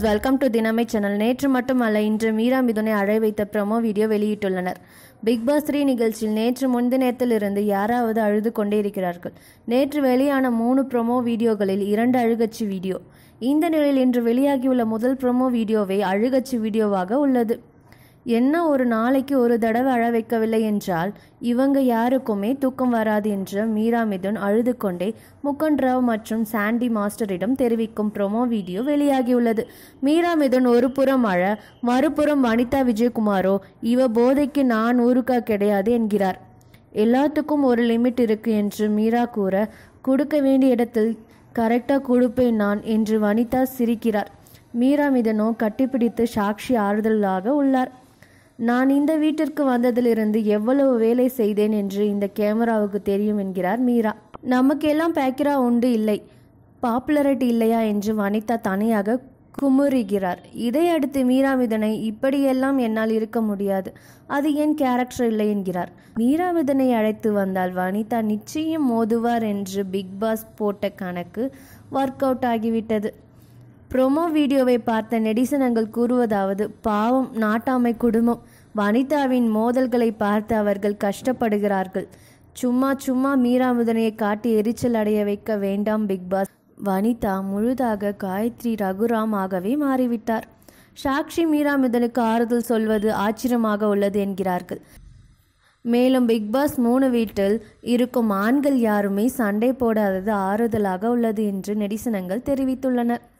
welcome to தினமை channel நேற்று மட்டுமல்ல இன்று மீரா மிதுனை அழை வைத்த ப்ரமோ வீடியோ வெளியிட்டுள்ளனர் பிக் பாஸ் த்ரீ நிகழ்ச்சியில் நேற்று முன்தினத்திலிருந்து யாராவது அழுது கொண்டே இருக்கிறார்கள் நேற்று வெளியான மூணு ப்ரொமோ வீடியோகளில் இரண்டு அழுகச்சி வீடியோ இந்த நிலையில் இன்று வெளியாகியுள்ள முதல் ப்ரொமோ வீடியோவே அழுகச்சி வீடியோவாக உள்ளது என்ன ஒரு நாளைக்கு ஒரு தடவை அழ வைக்கவில்லை என்றால் இவங்க யாருக்குமே தூக்கம் வராது என்று மீரா மிதுன் அழுது கொண்டே முகுந்த் ராவ் மற்றும் சாண்டி மாஸ்டரிடம் தெரிவிக்கும் ப்ரொமோ வீடியோ வெளியாகியுள்ளது மீரா மிதுன் ஒரு புறம் அழ மறுபுறம் வனிதா விஜயகுமாரோ இவ போதைக்கு நான் ஊருக்கா கிடையாது என்கிறார் எல்லாத்துக்கும் ஒரு லிமிட் இருக்கு என்று மீரா கூற கொடுக்க வேண்டிய இடத்தில் கரெக்டாக கொடுப்பேன் நான் என்று வனிதா சிரிக்கிறார் மீரா மிதனோ கட்டிப்பிடித்து சாக்ஷி ஆறுதலாக உள்ளார் நான் இந்த வீட்டிற்கு வந்ததிலிருந்து எவ்வளவு வேலை செய்தேன் என்று இந்த கேமராவுக்கு தெரியும் என்கிறார் மீரா நமக்கெல்லாம் பேக்கிரா உண்டு இல்லை பாப்புலரிட்டி இல்லையா என்று வனிதா தனியாக குமுறுகிறார் இதையடுத்து மீராமிதனை இப்படியெல்லாம் என்னால் இருக்க முடியாது அது என் கேரக்டர் இல்லை என்கிறார் மீராமிதனை அழைத்து வந்தால் வனிதா நிச்சயம் மோதுவார் என்று பிக் பாஸ் போட்ட கணக்கு ஒர்க் அவுட் ஆகிவிட்டது ப்ரொமோ வீடியோவை பார்த்த நெடிசனங்கள் கூறுவதாவது பாவம் நாட்டாமை குடும்பம் வனிதாவின் மோதல்களை பார்த்து அவர்கள் கஷ்டப்படுகிறார்கள் சும்மா சும்மா மீராமுதனையை காட்டி எரிச்சல் அடைய வைக்க வேண்டாம் பிக் பாஸ் வனிதா முழுதாக காயத்ரி ரகுராம் ஆகவே மாறிவிட்டார் சாக்ஷி மீராமுதனுக்கு ஆறுதல் சொல்வது ஆச்சரியமாக உள்ளது என்கிறார்கள் மேலும் பிக் பாஸ் மூணு வீட்டில் இருக்கும் ஆண்கள் யாருமே சண்டை போடாதது ஆறுதலாக உள்ளது என்று நெடிசனங்கள் தெரிவித்துள்ளனர்